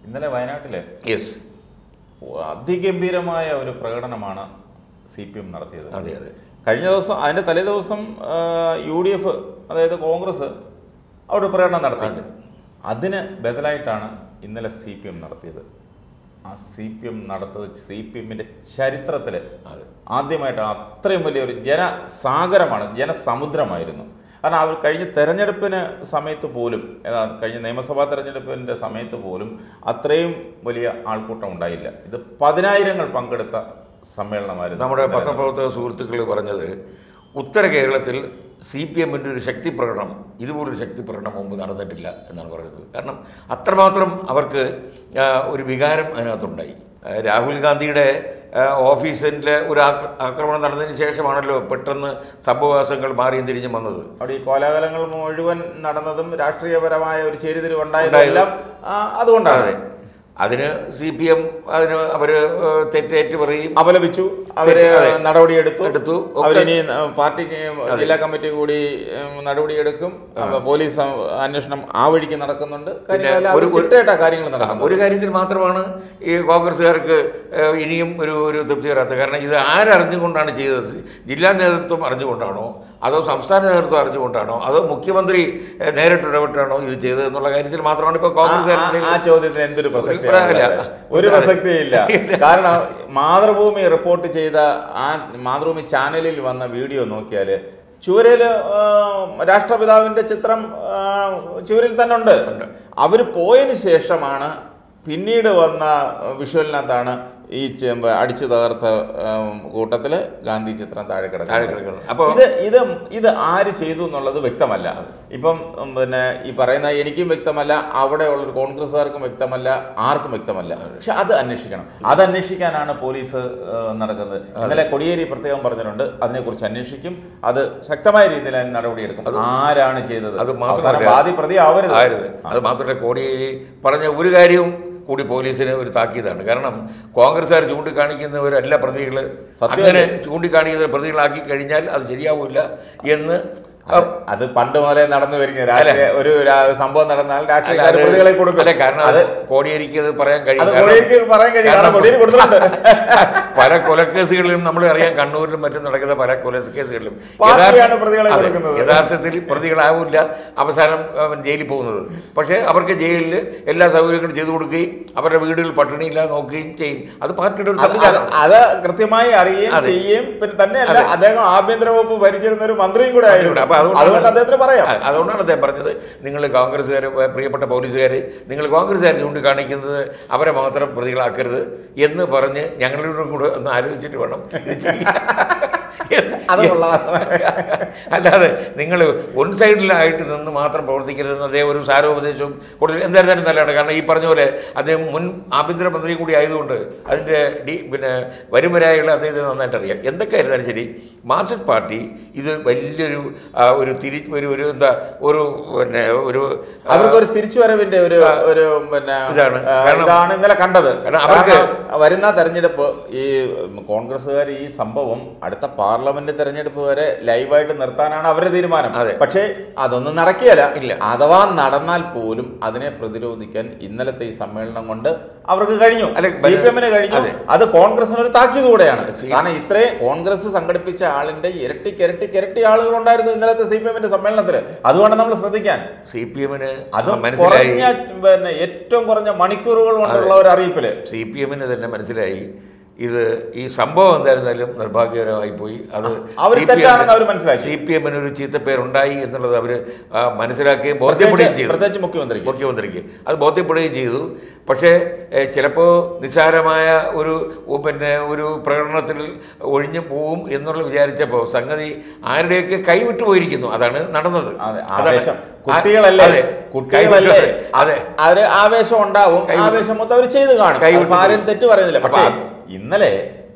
ഇന്നലെ വയനാട്ടില് യെസ് അതിഗംഭീരമായ ഒരു പ്രകടനമാണ് സി പി എം നടത്തിയത് അതെ അതെ കഴിഞ്ഞ ദിവസം അതിൻ്റെ തലേ ദിവസം യു ഡി എഫ് അതായത് കോൺഗ്രസ് അവിടെ പ്രകടനം നടത്തി അതിന് ബദലായിട്ടാണ് ഇന്നലെ സി പി എം നടത്തിയത് ആ സി പി എം നടത്തത് സി പി എമ്മിൻ്റെ ചരിത്രത്തിൽ അതെ ആദ്യമായിട്ട് അത്രയും വലിയൊരു ജനസാഗരമാണ് ജനസമുദ്രമായിരുന്നു കാരണം അവർ കഴിഞ്ഞ തെരഞ്ഞെടുപ്പിന് സമയത്ത് പോലും ഏതാ കഴിഞ്ഞ നിയമസഭാ തെരഞ്ഞെടുപ്പിൻ്റെ സമയത്ത് പോലും അത്രയും വലിയ ആൾക്കൂട്ടം ഉണ്ടായില്ല ഇത് പതിനായിരങ്ങൾ പങ്കെടുത്ത സമ്മേളനമായിരുന്നു നമ്മുടെ ഇന്നലെ. പത്രപ്രവർത്തക സുഹൃത്തുക്കൾ പറഞ്ഞത് ഉത്തര കേരളത്തിൽ സി പി എമ്മിൻ്റെ ഒരു ശക്തി പ്രകടനം ഇതുപോലൊരു ശക്തി പ്രകടനം മുമ്പ് നടന്നിട്ടില്ല എന്നാണ് പറയുന്നത് കാരണം അത്രമാത്രം അവർക്ക് ആ, ഒരു വികാരം അതിനകത്തുണ്ടായി ആ, രാഹുൽ ഗാന്ധിയുടെ ഓഫീസിൻ്റെ ഒരു ആക്ര- ആക്രമണം നടന്നതിന് ശേഷമാണല്ലോ പെട്ടെന്ന് സംഭവവാസങ്ങൾ മാറിയും തിരിഞ്ഞും വന്നത് അവിടെ ഈ കോലാഹലങ്ങൾ മുഴുവൻ നടന്നതും രാഷ്ട്രീയപരമായ ഒരു ചേരിതിരിവ് ഉണ്ടായതെല്ലാം ആ, അതുകൊണ്ടാണ് അതെ അതിന് സി പി എം അതിന് അവർ തെറ്റേറ്റ് പറയും അപലപിച്ചു അവര് അതെ. നടപടിയെടുത്തു എടുത്തു. ഒക്കെ- അവരിനി പാർട്ടിക്ക് ജില്ലാ കമ്മിറ്റി കൂടി ഉം, നടപടിയെടുക്കും അപ്പൊ പോലീസ് അന്വേഷണം ആ വഴിക്ക് നടക്കുന്നുണ്ട് കാര്യങ്ങളെല്ലാം ഒരു- അത് ചിട്ടയായിട്ടാ കാര്യങ്ങൾ നടക്കുന്നത് ഒരു കാര്യത്തിൽ മാത്രമാണ് ഈ കോൺഗ്രസ്സുകാർക്ക് ഏഹ്, ഇനിയും ഒരു ഒരു തൃപ്തി വരാത്തത് കാരണം ഇത് ആരറിഞ്ഞുകൊണ്ടാണ് ചെയ്തത് ജില്ലാ നേതൃത്വം അറിഞ്ഞുകൊണ്ടാണോ അതോ സംസ്ഥാന നേതൃത്വം അറിഞ്ഞുകൊണ്ടാണോ അതോ മുഖ്യമന്ത്രി ഏഹ്, നേരിട്ട് ഇടപെട്ടാണോ ഇത് ചെയ്തത് എന്നുള്ള കാര്യത്തിൽ മാത്രമാണ് ഇപ്പോൾ ആ- ആ- കോൺഗ്രസ് ആ ചോദ്യത്തിന് എന്തൊരു പ്രസക്തി ഇല്ല. ഒരു പ്രസക്തിയില്ല കാരണം മാതൃഭൂമി റിപ്പോർട്ട് ചെയ്ത ആ മാതൃഭൂമി ചാനലിൽ വന്ന വീഡിയോ നോക്കിയാല് ചുവരില് ആ, രാഷ്ട്രപിതാവിന്റെ ചിത്രം ആ, ചുവരിൽ തന്നെ ഉണ്ട് അവര് പോയതിന് ശേഷമാണ് പിന്നീട് വന്ന വിഷ്വലിനകത്താണ് ഈ ചെമ്പ് അടിച്ചു തകർത്ത കൂട്ടത്തിൽ ഗാന്ധി ചിത്രം താഴെ താഴെ കിടക്കുന്നത് കിടക്കുന്നത്. അപ്പൊ- ഇത് ഇത് ഇത് ആര് ചെയ്തു എന്നുള്ളത് വ്യക്തമല്ല ഇപ്പം ഉം, പിന്നെ ഈ പറയുന്ന എനിക്കും വ്യക്തമല്ല അവിടെ ഉള്ള കോൺഗ്രസ്സുകാർക്കും വ്യക്തമല്ല ആർക്കും വ്യക്തമല്ല പക്ഷെ അത് അന്വേഷിക്കണം അത് അന്വേഷിക്കാനാണ് പോലീസ് ഏഹ്, നടക്കുന്നത് ഇന്നലെ കൊടിയേരി പ്രത്യേകം പറഞ്ഞിട്ടുണ്ട് അതിനെക്കുറിച്ച് അന്വേഷിക്കും അത് ശക്തമായ രീതിയിൽ അതിന് നടപടിയെടുക്കും ആരാണ് ചെയ്തത് അത് മാത്രമല്ല- അവസാനം വാദി പ്രതി ആവരുത് ആയിരുന്നു അത് മാത്രമല്ല കോടിയേരി പറഞ്ഞ ഒരു കാര്യവും കൂടി പോലീസിന് ഒരു താക്കീതാണ് കാരണം കോൺഗ്രസ്സുകാർ ചൂണ്ടിക്കാണിക്കുന്നവരല്ല പ്രതികൾ സത്യം അങ്ങനെ ചൂണ്ടിക്കാണിക്കുന്ന പ്രതികളാക്കി കഴിഞ്ഞാൽ അത് ശരിയാവില്ല എന്ന് അത് അത് പണ്ട് മുതലേ നടന്നു വരുന്ന രാഷ്ട്രീയ ഒരു രാ- സംഭവം നടന്നാൽ രാഷ്ട്രീയക്കാർ അത് പ്രതികളെ കൊടുക്കും അല്ല കാരണം അത് അത് കോടിയേരിക്ക് അത് പറയാൻ കഴിയും അത് കാരണം- കൊടിയേരിക്ക് പറയാൻ കഴിയും കാരണം കൊടിയേരി കൊടുത്തിട്ടുണ്ട് പല കൊലക്കേസുകളിലും നമ്മൾ അറിയാം കണ്ണൂരിലും മറ്റും നടക്കുന്ന പല കൊലക്കേസുകളിലും പാർട്ടിയാണ് യഥാർത്ഥ- പ്രതികളെ അതെ, കൊടുക്കുന്നത്. യഥാർത്ഥത്തിൽ പ്രതികളാവില്ല അവസാനം അവൻ ജയിലിൽ പോകുന്നത് പക്ഷേ അവർക്ക് ജയിലിൽ എല്ലാ സൗകര്യങ്ങളും ചെയ്തു കൊടുക്കുകയും അവരുടെ വീടുകൾ പട്ടിണിയില്ലാതെ നോക്കുകയും ചെയ്യും അത് പാർട്ടിയുടെ ഒരു അത് അത് സംവിധാനം അത് കൃത്യമായി അറിയുകയും അതെ. ചെയ്യുകയും പിന്നെ തന്നെയല്ല അദ്ദേഹം ആഭ്യന്തര വകുപ്പ് ഭരിച്ചിരുന്ന ഒരു മന്ത്രിയും കൂടെ ആയിരുന്നു അപ്പൊ അതുകൊണ്ടാണ് അതുകൊണ്ട് അദ്ദേഹത്തിന് പറയാം ആ, അതുകൊണ്ടാണ് അദ്ദേഹം പറഞ്ഞത് നിങ്ങൾ കോൺഗ്രസ്സുകാർ പ്രിയപ്പെട്ട പോലീസുകാർ നിങ്ങൾ കോൺഗ്രസ്സുകാർ ചൂണ്ടിക്കാണിക്കുന്നത് അവരെ മാത്രം പ്രതികളാക്കരുത് എന്ന് പറഞ്ഞ് ഞങ്ങളോടും കൂടെ ഒന്ന് ആലോചിച്ചിട്ട് വേണം ഇത് ചെയ്യാൻ. അത് കൊള്ളാം. അല്ലാതെ നിങ്ങൾ വൺ സൈഡിലായിട്ട് നിന്ന് മാത്രം പ്രവർത്തിക്കരുതെന്ന് അദ്ദേഹം ഒരു സാരോപദേശവും കൊടുത്തു എന്തായിരുന്നാലും നല്ലതാണ് കാരണം ഈ പറഞ്ഞ പോലെ അദ്ദേഹം മുൻ ആഭ്യന്തരമന്ത്രി കൂടി ആയതുകൊണ്ട് അതിൻ്റെ ഡി പിന്നെ വരുംവരായുള്ള അദ്ദേഹത്തിന് നന്നായിട്ട് അറിയാം എന്തൊക്കെയായിരുന്നാലും ശരി മാർക്സിസ്റ്റ് പാർട്ടി ഇത് വലിയൊരു ആ, ഒരു തിരി ഒരു ഒരു എന്താ ഒരു പിന്നെ ഒരു ആ, അവർക്കൊരു തിരിച്ചുവരവിന്റെ ഒരു ഒരു പിന്നെ ഇതാണ്. ആ, കാരണം- ഇതാണ് ഇന്നലെ കണ്ടത് കാരണം അവർക്ക് കാരണം വരുന്ന തെരഞ്ഞെടുപ്പ് ഈ കോൺഗ്രസ്സുകാർ ഈ സംഭവം അടുത്ത പാർലമെന്റ് തെരഞ്ഞെടുപ്പ് വരെ ലൈവായിട്ട് നിർത്താനാണ് അവരുടെ തീരുമാനം അതെ. പക്ഷേ അതൊന്നും നടക്കുകയല്ല ഇല്ല. അഥവാ നടന്നാൽ പോലും അതിനെ പ്രതിരോധിക്കാൻ ഇന്നലത്തെ ഈ സമ്മേളനം കൊണ്ട് അവർക്ക് കഴിഞ്ഞു അല്ല, സി പി എമ്മിന് കഴിഞ്ഞു അതെ. അത് കോൺഗ്രസിന് ഒരു താക്കീത് കൂടെയാണ് സി- കാരണം ഇത്രയും കോൺഗ്രസ് സംഘടിപ്പിച്ച ആളിന്റെ ഇരട്ടിക്ക് ഇരട്ടിക്ക് ഇരട്ടി ആളുകൾ ഉണ്ടായിരുന്നു ഇന്നലത്തെ സി പി എമ്മിന്റെ സമ്മേളനത്തിൽ അതുകൊണ്ട് നമ്മൾ ശ്രദ്ധിക്കാൻ സി പി എമ്മിന് അതും മനസ്സിലായി കുറഞ്ഞ പിന്നെ ഏറ്റവും കുറഞ്ഞ മണിക്കൂറുകൾ കൊണ്ടുള്ള ഒരു അറിയിപ്പില് സി പി എമ്മിന് തന്നെ മനസ്സിലായി ഇത് ഈ സംഭവം എന്തായിരുന്നാലും നിർഭാഗ്യകരമായി പോയി അത് അവര് തെറ്റാണെന്ന് അവര് മനസ്സിലാക്കി. സി പി എമ്മിന് ഒരു ചീത്തപ്പേരുണ്ടായി എന്നുള്ളത് അവർ മനസ്സിലാക്കുകയും പ്രത്യേകിച്ച് ബോധ്യപ്പെടുകയും ചെയ്തു പ്രത്യേകിച്ച് മുഖ്യമന്ത്രിക്ക് മുഖ്യമന്ത്രിക്ക് അത് ബോധ്യപ്പെടുകയും ചെയ്തു പക്ഷേ ചിലപ്പോൾ നിസ്സാരമായ ഒരു ഉ, പിന്നെ ഒരു പ്രകടനത്തിൽ ഒഴിഞ്ഞു പോവും എന്നുള്ള വിചാരിച്ചപ്പോൾ സംഗതി ആരുടെയൊക്കെ കൈവിട്ടു പോയിരിക്കുന്നു അതാണ് നടന്നത് അതെ അതാണ്. ആവേശം ആ- കുട്ടികളല്ലേ അതെ. കുട്ടികളല്ലേ കൈവിട്ടു. അതെ അവര് ആവേശം ഉണ്ടാവും കൈവിട്ടു. ആവേശം മൊത്തം അവർ ചെയ്ത് കാണും കൈവിട്ടു അതിപ്പോ ആരും പോയി. തെറ്റ് പറയുന്നില്ല അപ്പൊ പക്ഷേ അത് ഇന്നലെ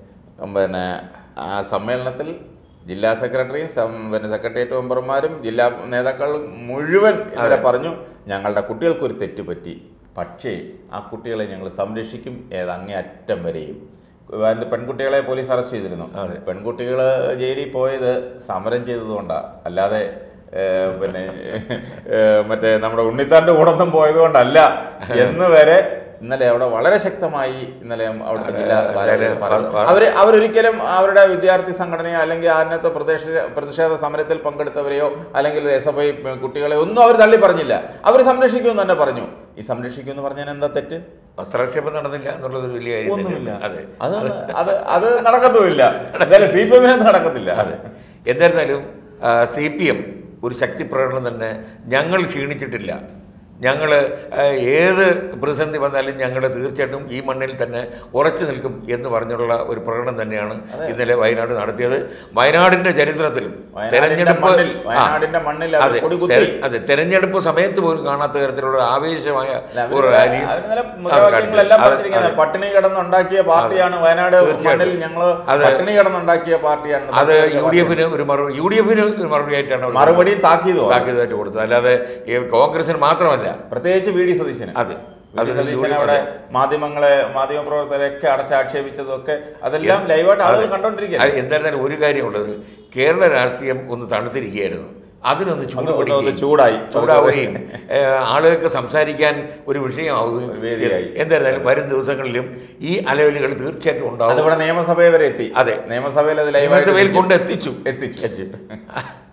പിന്നെ ആ സമ്മേളനത്തിൽ ജില്ലാ സെക്രട്ടറിയും സം- പിന്നെ സെക്രട്ടേറിയറ്റ് മെമ്പർമാരും ജില്ലാ നേതാക്കളും മുഴുവൻ ഇന്നലെ പറഞ്ഞു ഞങ്ങളുടെ കുട്ടികൾക്കൊരു തെറ്റ് പറ്റി പക്ഷേ ആ കുട്ടികളെ ഞങ്ങൾ സംരക്ഷിക്കും ഏത് അങ്ങേ അറ്റം വരെയും എന്ത് പെൺകുട്ടികളെ പോലീസ് അറസ്റ്റ് ചെയ്തിരുന്നു അതെ. പെൺകുട്ടികൾ ജയിലിൽ പോയത് സമരം ചെയ്തതുകൊണ്ടാണ് അല്ലാതെ ഏ, പിന്നെ ഏ, മറ്റേ നമ്മുടെ ഉണ്ണിത്താന്റെ കൂടൊന്നും പോയത് കൊണ്ടല്ല എന്ന് വരെ ഇന്നലെ അവിടെ വളരെ ശക്തമായി ഇന്നലെ അവിടുത്തെ ജില്ലാ അതെ, ഭാരവാഹികൾ അതെ, പറഞ്ഞു അതെ. അവർ അവരൊരിക്കലും അവരുടെ വിദ്യാർത്ഥി സംഘടനയോ അല്ലെങ്കിൽ അതിനകത്ത് പ്രതിഷേധ പ്രതിഷേധ സമരത്തിൽ പങ്കെടുത്തവരെയോ അല്ലെങ്കിൽ എസ് എഫ് ഐ കുട്ടികളെ ഒന്നും അവർ തള്ളി പറഞ്ഞില്ല അവർ സംരക്ഷിക്കുമെന്ന് തന്നെ പറഞ്ഞു ഈ സംരക്ഷിക്കുമെന്ന് പറഞ്ഞാൽ എന്താ തെറ്റ് വസ്ത്രക്ഷേപം നടന്നില്ല എന്നുള്ളത് ഒരു വലിയ കാര്യം ഒന്നുമില്ല തന്നെയാണ്. അതെ അത് അത് അത് നടക്കത്തുമില്ല എന്തായാലും സി പി എമ്മിനത് നടക്കത്തില്ല അതെ എന്തായിരുന്നാലും സി പി എം ഒരു ശക്തി പ്രകടനം തന്നെ ഞങ്ങൾ ക്ഷീണിച്ചിട്ടില്ല ഞങ്ങൾ ഏത് പ്രതിസന്ധി വന്നാലും ഞങ്ങൾ തീർച്ചയായിട്ടും ഈ മണ്ണിൽ തന്നെ ഉറച്ചു നിൽക്കും എന്ന് പറഞ്ഞുള്ള ഒരു പ്രകടനം തന്നെയാണ് ഇന്നലെ വയനാട് നടത്തിയത് വയനാടിന്റെ ചരിത്രത്തിലും വയനാടിന്റെ മണ്ണിൽ വയനാടിന്റെ മണ്ണിൽ അവർ അതെ കൊടികുത്തി തെര- അതെ തെരഞ്ഞെടുപ്പ് സമയത്ത് പോലും കാണാത്ത തരത്തിലുള്ള ഒരു ആവേശമായ അല്ല, അവര് ഒരു റാലി അവര് ഇന്നലെ മുദ്രാവാക്യങ്ങളെല്ലാം അതെ, പറഞ്ഞിരിക്കുന്നത് അതെ. പട്ടിണി കിടന്നുണ്ടാക്കിയ പാർട്ടിയാണ് വയനാട് തീർച്ചയായിട്ടും. മണ്ണിൽ ഞങ്ങള് അത് പട്ടിണി കിടന്നുണ്ടാക്കിയ പാർട്ടിയാണ് അത് യു ഡി എഫിന് ഒരു മറുപടി യു ഡി എഫിന് ഒരു മറുപടി ആയിട്ടാണ് അവർ മറുപടി താക്കീതും താക്കീതായിട്ട് കൊടുത്തത് അല്ലാതെ ഈ കോൺഗ്രസിന് മാത്രമല്ല പ്രത്യേകിച്ച് വി ഡി സതീശന് അതെ വി ഡി അത് സതീശൻ അവിടെ മാധ്യമങ്ങളെ മാധ്യമപ്രവർത്തകരെയൊക്കെ അടച്ചാക്ഷേപിച്ചതൊക്കെ അതെല്ലാം ലൈവായിട്ട് ആളുകൾ കണ്ടോണ്ടിരിക്കുകയാണ് അത് എന്തായിരുന്നാലും ഒരു കാര്യമുള്ളത് കേരള രാഷ്ട്രീയം ഒന്ന് തണുത്തിരിക്കുകയായിരുന്നു അതിനൊന്ന് ചൂട് ഒന്ന് ഒന്ന് പിടിക്കുകയും, ചൂടായി. ചൂടാവുകയും ഏഹ്, ആളുകൾക്ക് സംസാരിക്കാൻ ഒരു വിഷയമാവുകയും ഒരു വേദിയായി. ചെയ്തു. എന്തായിരുന്നാലും വരും ദിവസങ്ങളിലും ഈ അലവലുകൾ തീർച്ചയായിട്ടും ഉണ്ടാവും അതിവിടെ നിയമസഭയിൽ വരെ എത്തി അതെ. നിയമസഭയിൽ അത് നിയമസഭയിൽ ലൈവായിട്ട് കൊണ്ടെത്തിച്ചു എത്തിച്ചു എത്തിച്ചു